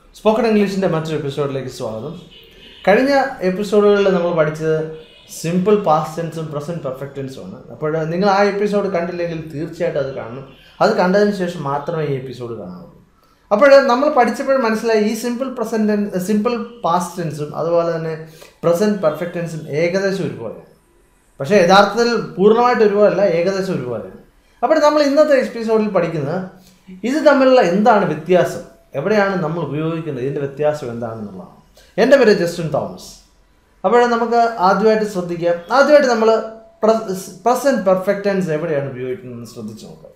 spoken ഇംഗ്ലീഷിൻ്റെ മറ്റൊരു എപ്പിസോഡിലേക്ക് സ്വാഗതം കഴിഞ്ഞ എപ്പിസോഡുകളിൽ നമ്മൾ പഠിച്ചത് സിമ്പിൾ പാസ്റ്റ് ടെൻസും പ്രസൻറ്റ് പെർഫെക്റ്റ് ടെൻസും ആണ് അപ്പോൾ നിങ്ങൾ ആ എപ്പിസോഡ് കണ്ടില്ലെങ്കിൽ തീർച്ചയായിട്ടും അത് കാണണം അത് കണ്ടതിന് ശേഷം മാത്രമേ ഈ എപ്പിസോഡ് കാണാവുള്ളൂ അപ്പോൾ നമ്മൾ പഠിച്ചപ്പോൾ മനസ്സിലായി ഈ സിമ്പിൾ പ്രസൻറ്റ് സിമ്പിൾ പാസ്റ്റ് ടെൻസും അതുപോലെ തന്നെ പ്രസൻറ്റ് പെർഫെക്റ്റ് ടെൻസും ഏകദേശം ഒരുപോലെയാണ് പക്ഷേ യഥാർത്ഥത്തിൽ പൂർണ്ണമായിട്ട് ഒരുപോലല്ല ഏകദേശം ഒരുപോലെയാണ് അപ്പോൾ നമ്മൾ ഇന്നത്തെ എപ്പിസോഡിൽ പഠിക്കുന്നത് ഇത് തമ്മിലുള്ള എന്താണ് വ്യത്യാസം എവിടെയാണ് നമ്മൾ ഉപയോഗിക്കുന്നത് ഇതിൻ്റെ വ്യത്യാസം എന്താണെന്നുള്ളതാണ് എൻ്റെ പേര് ജസ്റ്റിൻ തോമസ് അപ്പോൾ നമുക്ക് ആദ്യമായിട്ട് ശ്രദ്ധിക്കാം ആദ്യമായിട്ട് നമ്മൾ പ്രസൻറ്റ് പെർഫെക്റ്റ് ടെൻസ് എവിടെയാണ് ഉപയോഗിക്കുന്നതെന്ന് ശ്രദ്ധിച്ചു നോക്കാം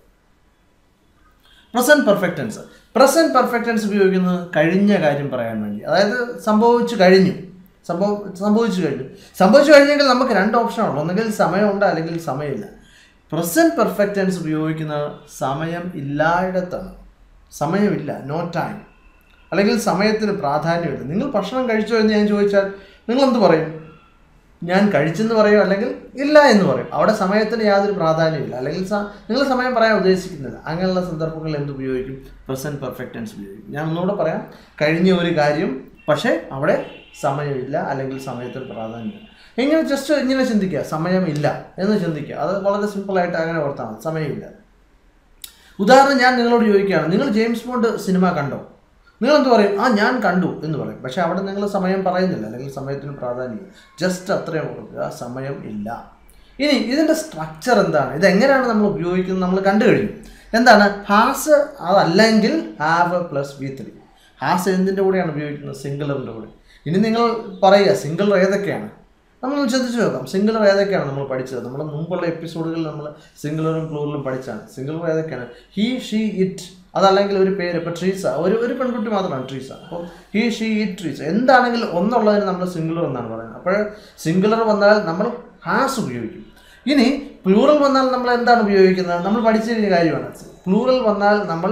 present perfect tense present perfect tense ഉപയോഗിക്കുന്നത് കഴിഞ്ഞ കാര്യം പറയാൻ വേണ്ടി അതായത് സംഭവിച്ചു കഴിഞ്ഞു സംഭവ സംഭവിച്ചു കഴിഞ്ഞു സംഭവിച്ചു കഴിഞ്ഞെങ്കിൽ നമുക്ക് രണ്ട് ഓപ്ഷനാണ് ഒന്നുകിൽ സമയമുണ്ട് അല്ലെങ്കിൽ സമയമില്ല പ്രസൻറ്റ് പെർഫെക്റ്റ് ടെൻസ് ഉപയോഗിക്കുന്ന സമയം ഇല്ലായിടത്താണ് സമയമില്ല നോ ടൈം അല്ലെങ്കിൽ സമയത്തിന് പ്രാധാന്യമില്ല നിങ്ങൾ ഭക്ഷണം കഴിച്ചോ എന്ന് ഞാൻ ചോദിച്ചാൽ നിങ്ങൾ എന്ത് പറയും ഞാൻ കഴിച്ചെന്ന് പറയും അല്ലെങ്കിൽ ഇല്ല എന്ന് പറയും അവിടെ സമയത്തിന് യാതൊരു പ്രാധാന്യമില്ല അല്ലെങ്കിൽ സ- നിങ്ങൾ സമയം പറയാൻ ഉദ്ദേശിക്കുന്നില്ല അങ്ങനെയുള്ള സന്ദർഭങ്ങളിൽ എന്ത് ഉപയോഗിക്കും പ്രസൻറ്റ് പെർഫെക്റ്റ് ടെൻസ് ഉപയോഗിക്കും ഞാൻ ഒന്നുകൂടെ പറയാം കഴിഞ്ഞ ഒരു കാര്യം പക്ഷേ അവിടെ സമയമില്ല അല്ലെങ്കിൽ സമയത്തിന് പ്രാധാന്യമില്ല ഇങ്ങനെ ജസ്റ്റ് ഇങ്ങനെ ചിന്തിക്കുക സമയമില്ല എന്ന് ചിന്തിക്കുക അത് വളരെ സിമ്പിളായിട്ട് അങ്ങനെ ഓർത്താൽ മതി സമയമില്ല ഉദാഹരണം ഞാൻ നിങ്ങളോട് ചോദിക്കുകയാണ് നിങ്ങൾ ജെയിംസ് ബോണ്ട് സിനിമ കണ്ടോ നിങ്ങൾ എന്ത് പറയും ആ ഞാൻ കണ്ടു എന്ന് പറയും പക്ഷെ അവിടെ നിങ്ങൾ സമയം പറയുന്നില്ല അല്ലെങ്കിൽ സമയത്തിന് പ്രാധാന്യം ജസ്റ്റ് അത്രയും കൊടുക്കുക സമയം ഇല്ല ഇനി ഇതിൻ്റെ സ്ട്രക്ചർ എന്താണ് ഇത് എങ്ങനെയാണ് നമ്മൾ ഉപയോഗിക്കുന്നത് നമ്മൾ കണ്ടു കഴിഞ്ഞു എന്താണ് ഹാസ് അതല്ലെങ്കിൽ have plus V three has എന്തിൻ്റെ കൂടെയാണ് ഉപയോഗിക്കുന്നത് സിംഗിളറിൻ്റെ കൂടെ ഇനി നിങ്ങൾ പറയുക സിംഗിളർ ഏതൊക്കെയാണ് നമ്മൾ ചിന്തിച്ച് നോക്കാം സിംഗിളർ ഏതൊക്കെയാണ് നമ്മൾ പഠിച്ചത് നമ്മുടെ മുമ്പുള്ള എപ്പിസോഡുകളിൽ നമ്മൾ സിംഗിളറും പ്ലൂറലും പഠിച്ചാണ് സിംഗിളർ ഏതൊക്കെയാണ് ഹി ഷീ ഇറ്റ് അതല്ലെങ്കിൽ ഒരു പേര് ഇപ്പോൾ ട്രീസ ഒരു ഒരു പെൺകുട്ടി മാത്രമാണ് ട്രീസ അപ്പോൾ ഹി ഷീ ഇറ്റ് ട്രീസ എന്താണെങ്കിലും ഒന്നുള്ളതിന് നമ്മൾ സിംഗിളർ എന്നാണ് പറയുന്നത് അപ്പോൾ സിംഗിളർ വന്നാൽ നമ്മൾ ഹാസ് ഉപയോഗിക്കും ഇനി പ്ലൂറൽ വന്നാൽ നമ്മൾ എന്താണ് ഉപയോഗിക്കുന്നത് നമ്മൾ പഠിച്ച ഒരു കാര്യമാണ് പ്ലൂറൽ വന്നാൽ നമ്മൾ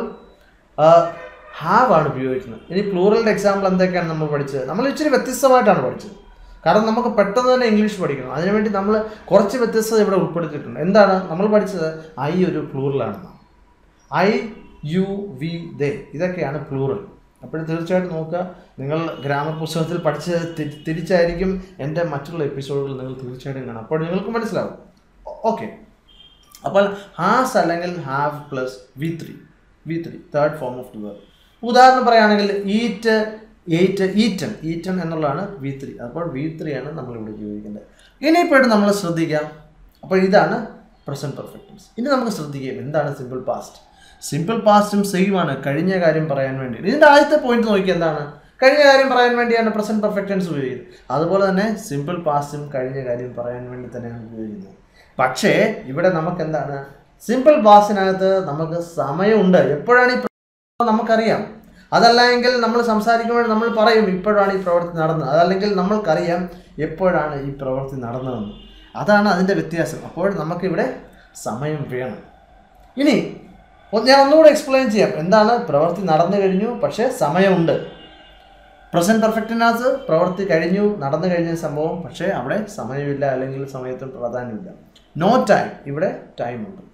ഹാവ് ആണ് ഉപയോഗിക്കുന്നത് ഇനി പ്ലൂറലിൻ്റെ എക്സാമ്പിൾ എന്തൊക്കെയാണ് നമ്മൾ പഠിച്ചത് നമ്മൾ ഇച്ചിരി വ്യത്യസ്തമായിട്ടാണ് പഠിച്ചത് കാരണം നമുക്ക് പെട്ടെന്ന് തന്നെ ഇംഗ്ലീഷ് പഠിക്കണം അതിനുവേണ്ടി നമ്മൾ കുറച്ച് വ്യത്യസ്തത ഇവിടെ ഉൾപ്പെടുത്തിയിട്ടുണ്ട് എന്താണ് നമ്മൾ പഠിച്ചത് ഐ ഒരു പ്ലൂറലാണെന്ന് ഐ യു വി ദേ ഇതൊക്കെയാണ് പ്ലൂറൽ അപ്പോൾ തീർച്ചയായിട്ടും നോക്കുക നിങ്ങൾ ഗ്രാമർ പുസ്തകത്തിൽ പഠിച്ച് തി- തിരിച്ചായിരിക്കും എൻ്റെ മറ്റുള്ള എപ്പിസോഡുകൾ നിങ്ങൾ തീർച്ചയായിട്ടും കാണാം അപ്പോൾ നിങ്ങൾക്ക് മനസ്സിലാവും ഓക്കെ അപ്പോൾ ഹാസ് അല്ലെങ്കിൽ have plus V three V three third form of the word ഉദാഹരണം പറയുകയാണെങ്കിൽ ഈറ്റ് എയ്റ്റ് ഈറ്റൺ ഈറ്റൺ എന്നുള്ളതാണ് വി ത്രീ അപ്പോൾ വി ത്രീ ആണ് നമ്മളിവിടെ ഉപയോഗിക്കേണ്ടത് ഇനിയിപ്പോഴും നമ്മൾ ശ്രദ്ധിക്കാം അപ്പോൾ ഇതാണ് പ്രസൻറ്റ് പെർഫെക്റ്റൻസ് ഇനി നമുക്ക് ശ്രദ്ധിക്കാം എന്താണ് സിമ്പിൾ പാസ്റ്റ് സിമ്പിൾ പാസ്റ്റും സെയിം ആണ് കഴിഞ്ഞ കാര്യം പറയാൻ വേണ്ടി ഇതിൻ്റെ ആദ്യത്തെ പോയിന്റ് നോക്കി എന്താണ് കഴിഞ്ഞ കാര്യം പറയാൻ വേണ്ടിയാണ് പ്രസൻറ്റ് പെർഫെക്റ്റൻസ് ഉപയോഗിക്കുന്നത് അതുപോലെ തന്നെ സിമ്പിൾ പാസ്റ്റും കഴിഞ്ഞ കാര്യം പറയാൻ വേണ്ടി തന്നെയാണ് ഉപയോഗിക്കുന്നത് പക്ഷേ ഇവിടെ നമുക്ക് എന്താണ് സിമ്പിൾ പാസ്റ്റിനകത്ത് നമുക്ക് സമയമുണ്ട് എപ്പോഴാണ് ഈ പ്രവൃത്തി നമുക്കറിയാം അതല്ല എങ്കിൽ നമ്മൾ സംസാരിക്കുമ്പോൾ നമ്മൾ പറയും ഇപ്പോഴാണ് ഈ പ്രവൃത്തി നടന്നത് അതല്ലെങ്കിൽ നമ്മൾക്കറിയാം എപ്പോഴാണ് ഈ പ്രവൃത്തി നടന്നതെന്ന് അതാണ് അതിൻ്റെ വ്യത്യാസം അപ്പോൾ നമുക്കിവിടെ സമയം വേണം ഇനി ഒന്ന് ഞാൻ ഒന്നുകൂടെ എക്സ്പ്ലെയിൻ ചെയ്യാം എന്താണ് പ്രവൃത്തി നടന്നു കഴിഞ്ഞു പക്ഷേ സമയമുണ്ട് പ്രസൻറ്റ് പെർഫെക്റ്റിനകത്ത് പ്രവൃത്തി കഴിഞ്ഞു നടന്നു കഴിഞ്ഞ സംഭവം പക്ഷേ അവിടെ സമയമില്ല അല്ലെങ്കിൽ സമയത്തിന് പ്രാധാന്യമില്ല നോ ടൈം ഇവിടെ ടൈമുണ്ട്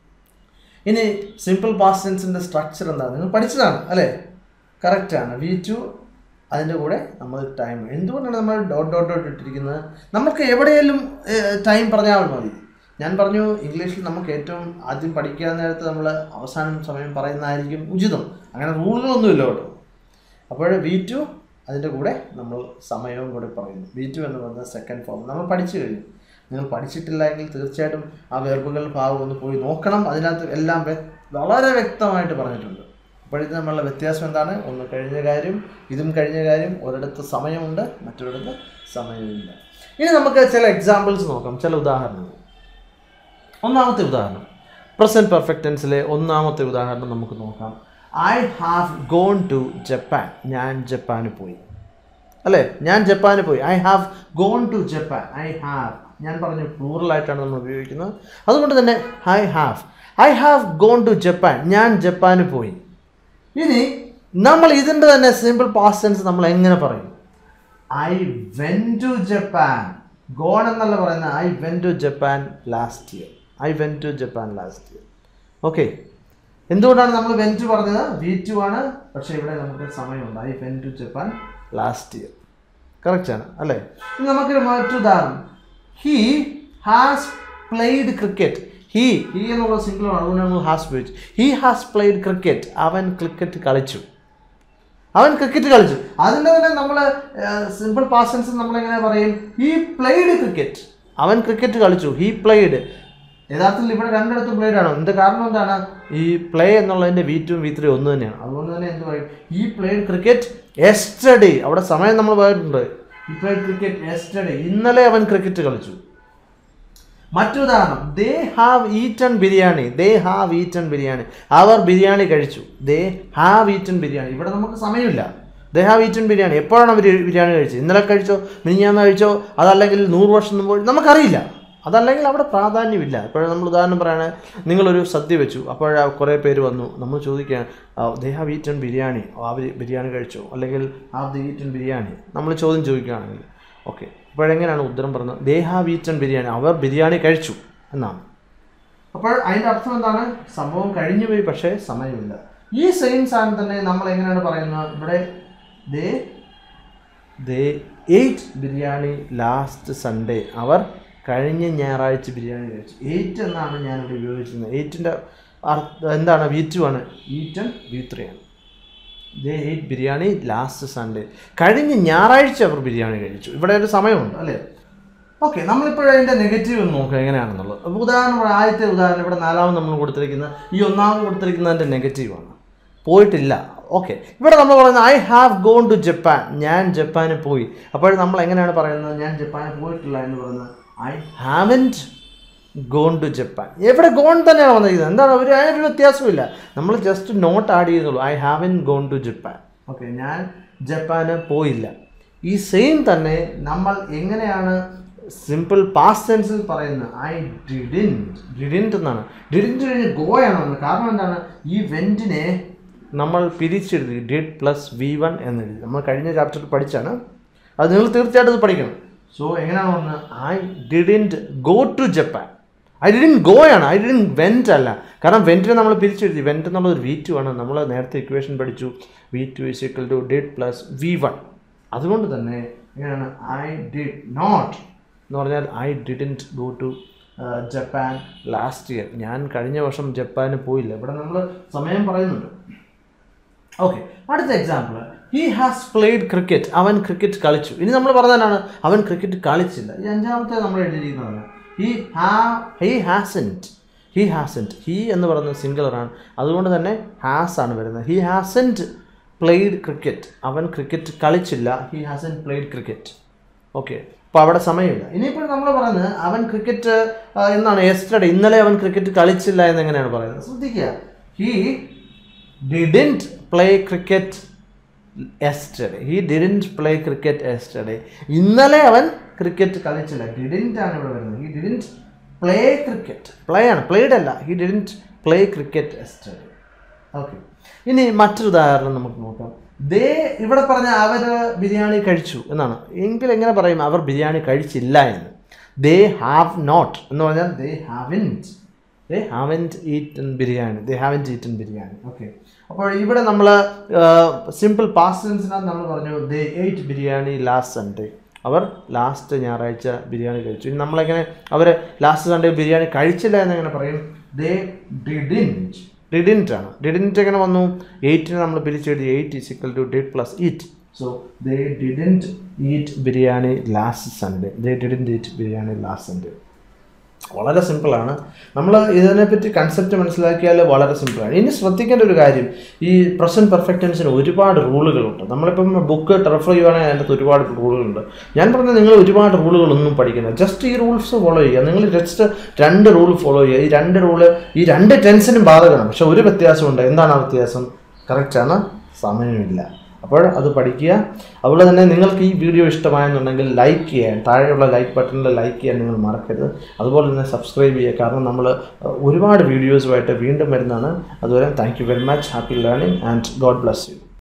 ഇനി സിമ്പിൾ പാസ്റ്റ് ടെൻസിൻ്റെ സ്ട്രക്ചർ എന്താണ് നിങ്ങൾ പഠിച്ചതാണ് അല്ലേ കറക്റ്റാണ് വി ടു അതിൻ്റെ കൂടെ നമ്മൾ ടൈം എന്തുകൊണ്ടാണ് നമ്മൾ ഡോട്ട് ഡോട്ട് ഡോട്ട് ഇട്ടിരിക്കുന്നത് നമുക്ക് എവിടെയെങ്കിലും ടൈം പറഞ്ഞാൽ മതി ഞാൻ പറഞ്ഞു ഇംഗ്ലീഷിൽ നമുക്ക് ഏറ്റവും ആദ്യം പഠിക്കാൻ നേരത്ത് നമ്മൾ അവസാനം സമയം പറയുന്നതായിരിക്കും ഉചിതം അങ്ങനെ റൂളുകളൊന്നുമില്ല കേട്ടോ അപ്പോൾ വി ടു അതിൻ്റെ കൂടെ നമ്മൾ സമയവും കൂടെ പറയുന്നു വി ടു എന്ന് പറയുന്ന സെക്കൻഡ് ഫോം നമ്മൾ പഠിച്ചു കഴിഞ്ഞു നിങ്ങൾ പഠിച്ചിട്ടില്ല എങ്കിൽ തീർച്ചയായിട്ടും ആ വെർബുകൾ ഭാഗം ഒന്ന് പോയി നോക്കണം അതിനകത്ത് എല്ലാം വ്യ- വളരെ വ്യക്തമായിട്ട് പറഞ്ഞിട്ടുണ്ട് അപ്പോഴത്തെ നമ്മളുടെ വ്യത്യാസം എന്താണ് ഒന്ന് കഴിഞ്ഞ കാര്യം ഇതും കഴിഞ്ഞ കാര്യം ഒരിടത്ത് സമയമുണ്ട് മറ്റൊരിടത്ത് സമയമില്ല ഇനി നമുക്ക് ചില എക്സാമ്പിൾസ് നോക്കാം ചില ഉദാഹരണങ്ങൾ ഒന്നാമത്തെ ഉദാഹരണം പ്രസൻറ്റ് പെർഫെക്റ്റ് ടെൻസിലെ ഒന്നാമത്തെ ഉദാഹരണം നമുക്ക് നോക്കാം I have gone to Japan ഞാൻ ജപ്പാന് പോയി അല്ലേ ഞാൻ ജപ്പാന് പോയി I have gone to Japan I have ഞാൻ പറഞ്ഞു പ്ലൂറലായിട്ടാണ് നമ്മൾ ഉപയോഗിക്കുന്നത് അതുകൊണ്ട് തന്നെ I have I have gone to Japan ഞാൻ ജപ്പാന് പോയി ഇനി നമ്മൾ ഇതിൻ്റെ തന്നെ സിമ്പിൾ പാസ്റ്റ് ടെൻസ് നമ്മൾ എങ്ങനെ പറയും I went to Japan gone എന്നല്ല പറയുന്നത് I went to Japan last year I went to Japan last year okay എന്തുകൊണ്ടാണ് നമ്മൾ വെൻ ടു പറഞ്ഞത് വി ടു ആണ് പക്ഷേ ഇവിടെ നമുക്ക് സമയമുണ്ട് I went to Japan last year correct ആണ് അല്ലേ ഇനി നമുക്കൊരു മറ്റു ഉദാഹരണം he has played cricket he he എന്നുള്ള സിംഗിൾ ആണ് അതുകൊണ്ട് നമ്മൾ ഹാസ് ഉപയോഗിച്ചു ഹീ ഹാസ് പ്ലേഡ് ക്രിക്കറ്റ് അവൻ ക്രിക്കറ്റ് കളിച്ചു അവൻ ക്രിക്കറ്റ് കളിച്ചു അതിൻ്റെ തന്നെ നമ്മൾ സിമ്പിൾ പാസൻസ് നമ്മളെങ്ങനെ പറയും ഹീ പ്ലേഡ് ക്രിക്കറ്റ് അവൻ ക്രിക്കറ്റ് കളിച്ചു ഹീ പ്ലേഡ് യഥാർത്ഥത്തിൽ ഇവിടെ രണ്ടിടത്തും പ്ലേഡ് ആണ് എന്ത് കാരണം എന്താണ് ഈ പ്ലേ എന്നുള്ളതിൻ്റെ വി ടു വി ത്രീ ഒന്ന് തന്നെയാണ് അതുകൊണ്ട് തന്നെ എന്ത് പറയും ഈ പ്ലേഡ് ക്രിക്കറ്റ് എസ്റ്റഡേ അവിടെ സമയം നമ്മൾ പോയിട്ടുണ്ട് ഈ പ്ലേഡ് ക്രിക്കറ്റ് എസ്റ്റഡേ ഇന്നലെ അവൻ ക്രിക്കറ്റ് കളിച്ചു മറ്റുദാഹരണം they have eaten biryani they have eaten biryani അവർ ബിരിയാണി കഴിച്ചു ദേ ഹാവ് ഈറ്റൺ ബിരിയാണി ഇവിടെ നമുക്ക് സമയമില്ല ദേ ഹാവ് ഈറ്റൺ ബിരിയാണി എപ്പോഴാണ് അവർ ബിരിയാണി കഴിച്ചത് ഇന്നലെ കഴിച്ചോ മിനിഞ്ഞാന്ന് കഴിച്ചോ അതല്ലെങ്കിൽ നൂറ് വർഷം മുമ്പ് നമുക്കറിയില്ല അതല്ലെങ്കിൽ അവിടെ പ്രാധാന്യമില്ല ഇപ്പോൾ നമ്മൾ ഉദാഹരണം പറയുകയാണെങ്കിൽ നിങ്ങളൊരു സദ്യ വെച്ചു അപ്പോൾ കുറേ പേര് വന്നു നമ്മൾ ചോദിക്കുകയാണ് ദേ ഹാവ് ഈറ്റൺ ബിരിയാണി അവർ ബിരിയാണി കഴിച്ചോ അല്ലെങ്കിൽ ഹാവ് ദ ഈറ്റൺ ബിരിയാണി നമ്മൾ ചോദ്യം ചോദിക്കുകയാണെങ്കിൽ ഓക്കെ അപ്പോഴെങ്ങനെയാണ് ഉത്തരം പറഞ്ഞത് ദേ ഹാവ് ഈറ്റൺ ബിരിയാണി അവർ ബിരിയാണി കഴിച്ചു എന്നാണ് അപ്പോൾ അതിൻ്റെ അർത്ഥം എന്താണ് സംഭവം കഴിഞ്ഞു പോയി പക്ഷേ സമയമില്ല ഈ സെയിം സാധനം തന്നെ നമ്മൾ എങ്ങനെയാണ് പറയുന്നത് ഇവിടെ they they ate biryani last Sunday അവർ കഴിഞ്ഞ ഞായറാഴ്ച ബിരിയാണി കഴിച്ചു എയ്റ്റ് എന്നാണ് ഞാനിവിടെ ഉപയോഗിച്ചിരുന്നത് എയ്റ്റിൻ്റെ അർത്ഥം എന്താണ് വി ടു ആണ് ഈറ്റൺ വി ത്രീ ആണ് they ate biryani last Sunday കഴിഞ്ഞ ഞായറാഴ്ച അവർ ബിരിയാണി കഴിച്ചു ഇവിടെ ഒരു സമയമുണ്ട് അല്ലേ ഓക്കെ നമ്മളിപ്പോൾ അതിൻ്റെ നെഗറ്റീവ് ഒന്ന് നോക്കുക എങ്ങനെയാണെന്നുള്ളത് അപ്പോൾ ഉദാഹരണം ഇവിടെ ആദ്യത്തെ ഉദാഹരണം ഇവിടെ നാലാമത് നമ്മൾ കൊടുത്തിരിക്കുന്ന ഈ ഒന്നാമത് കൊടുത്തിരിക്കുന്നതിൻ്റെ നെഗറ്റീവാണ് പോയിട്ടില്ല ഓക്കെ ഇവിടെ നമ്മൾ പറയുന്നത് I have gone to Japan ഞാൻ ജപ്പാനിൽ പോയി അപ്പോൾ നമ്മൾ എങ്ങനെയാണ് പറയുന്നത് ഞാൻ ജപ്പാനിൽ പോയിട്ടില്ല എന്ന് പറയുന്നത് I haven't gone to Japan എവിടെ ഗോൺ തന്നെയാണ് വന്നിരിക്കുന്നത് എന്താണ് ഒരു അതിനൊരു വ്യത്യാസമില്ല നമ്മൾ ജസ്റ്റ് നോട്ട് ആഡ് ചെയ്യുന്നുള്ളൂ I haven't gone to Japan okay ഞാൻ ജപ്പാന് പോയില്ല ഈ സെയിം തന്നെ നമ്മൾ എങ്ങനെയാണ് സിമ്പിൾ പാസ്റ്റ് ടെൻസിൽ പറയുന്നത് ഐ ഡിഡിൻറ്റ് ഡിഡിൻറ്റ് എന്നാണ് ഡിഡിൻറ്റ് കഴിഞ്ഞ് ഗോയാണ് വന്നത് കാരണം എന്താണ് ഈ വെൻറ്റിനെ നമ്മൾ പിരിച്ചെഴുതി ഡിഡ് പ്ലസ് വി വൺ എന്നെഴുതി നമ്മൾ കഴിഞ്ഞ ചാപ്റ്ററിൽ പഠിച്ചാണ് അത് നിങ്ങൾ തീർച്ചയായിട്ടും ഇത് പഠിക്കണം സോ എങ്ങനെയാണ് പറഞ്ഞത് I didn't go to Japan I didn't go ആണ് ഐ ഡിഡിൻ വെൻറ്റ് അല്ല കാരണം വെൻറ്റിനെ നമ്മൾ പിരിച്ചെഴുതി വെൻറ്റ് എന്നുള്ളത് വി ടു ആണ് നമ്മൾ നേരത്തെ ഇക്വേഷൻ പഠിച്ചു V two is equal to did plus V one അതുകൊണ്ട് തന്നെ എങ്ങനെയാണ് ഐ ഡിഡ് നോട്ട് എന്ന് പറഞ്ഞാൽ I didn't go to Japan last year ഞാൻ കഴിഞ്ഞ വർഷം ജപ്പാന് പോയില്ല ഇവിടെ നമ്മൾ സമയം പറയുന്നുണ്ട് ഓക്കെ അടുത്ത example he has played cricket അവൻ ക്രിക്കറ്റ് കളിച്ചു ഇനി നമ്മൾ പറഞ്ഞതാണ് അവൻ ക്രിക്കറ്റ് കളിച്ചില്ല ഈ അഞ്ചാമത്തെ നമ്മൾ എഴുതിയിരിക്കുന്നതാണ് he has he hasn't he hasn't he എന്ന് പറയുന്നത് സിംഗിളറാണ് അതുകൊണ്ട് തന്നെ ഹാസ് ആണ് വരുന്നത് ഹി ഹാസൻറ്റ് പ്ലേഡ് ക്രിക്കറ്റ് അവൻ ക്രിക്കറ്റ് കളിച്ചില്ല he hasn't played cricket okay അപ്പോൾ അവിടെ സമയമില്ല ഇനിയിപ്പോൾ നമ്മൾ പറയുന്നത് അവൻ ക്രിക്കറ്റ് എന്നാണ് എസ്റ്റർഡേ ഇന്നലെ അവൻ ക്രിക്കറ്റ് കളിച്ചില്ല എന്നെങ്ങനെയാണ് പറയുന്നത് ശ്രദ്ധിക്കുക he didn't play cricket yesterday he didn't play cricket yesterday ഇന്നലെ അവൻ ക്രിക്കറ്റ് കളിച്ചില്ല ഡിഡിൻറ്റ് ആണ് ഇവിടെ വരുന്നത് he didn't play cricket play ആണ് പ്ലേഡ് അല്ല he didn't play cricket yesterday okay ഇനി മറ്റൊരു ഉദാഹരണം നമുക്ക് നോക്കാം ദേ ഇവിടെ പറഞ്ഞ അവർ ബിരിയാണി കഴിച്ചു എന്നാണ് എങ്കിൽ എങ്ങനെ പറയും അവർ ബിരിയാണി കഴിച്ചില്ല എന്ന് ദേ ഹാവ് നോട്ട് എന്ന് പറഞ്ഞാൽ they haven't they haven't eaten biryani they haven't eaten biryani okay അപ്പോൾ ഇവിടെ നമ്മൾ സിമ്പിൾ പാസ്റ്റൻസിനകത്ത് നമ്മൾ പറഞ്ഞു they ate biryani last Sunday അവർ ലാസ്റ്റ് ഞായറാഴ്ച ബിരിയാണി കഴിച്ചു ഇനി നമ്മളെങ്ങനെ അവർ ലാസ്റ്റ് സൺഡേ ബിരിയാണി കഴിച്ചില്ല എന്നെങ്ങനെ പറയും ദേ ഡിഡിൻറ്റ് ഡിഡിൻറ്റ് ആണ് ഡിഡിൻറ്റ് എങ്ങനെ വന്നു എയ്റ്റിനെ നമ്മൾ പിരിച്ചെഴുതി ate is equal to did plus eat so they didn't eat biryani last Sunday they didn't eat biryani last Sunday വളരെ സിമ്പിളാണ് നമ്മൾ ഇതിനെപ്പറ്റി കൺസെപ്റ്റ് മനസ്സിലാക്കിയാൽ വളരെ സിമ്പിളാണ് ഇനി ശ്രദ്ധിക്കേണ്ട ഒരു കാര്യം ഈ പ്രസൻറ്റ് പെർഫെക്റ്റൻസിന് ഒരുപാട് റൂളുകളുണ്ട് നമ്മളിപ്പം ബുക്ക് റെഫർ ചെയ്യുവാണെങ്കിൽ അതിനകത്ത് ഒരുപാട് റൂളുകളുണ്ട് ഞാൻ പറഞ്ഞത് നിങ്ങൾ ഒരുപാട് റൂളുകളൊന്നും പഠിക്കുന്നത് ജസ്റ്റ് ഈ റൂൾസ് ഫോളോ ചെയ്യുക നിങ്ങൾ ജസ്റ്റ് രണ്ട് റൂൾ ഫോളോ ചെയ്യുക ഈ രണ്ട് റൂള് ഈ രണ്ട് ടെൻസിനും ബാധകമാണ് പക്ഷെ ഒരു വ്യത്യാസമുണ്ട് എന്താണ് ആ വ്യത്യാസം കറക്റ്റാണ് സമയമില്ല അപ്പോൾ അത് പഠിക്കുക അതുപോലെ തന്നെ നിങ്ങൾക്ക് ഈ വീഡിയോ ഇഷ്ടമായെന്നുണ്ടെങ്കിൽ ലൈക്ക് ചെയ്യാൻ താഴെയുള്ള ലൈക്ക് ബട്ടണിൽ ലൈക്ക് ചെയ്യാൻ നിങ്ങൾ മറക്കരുത് അതുപോലെ തന്നെ സബ്സ്ക്രൈബ് ചെയ്യുക കാരണം നമ്മൾ ഒരുപാട് വീഡിയോസുമായിട്ട് വീണ്ടും വരുന്നതാണ് അതുവരെ thank you very much happy learning and God bless U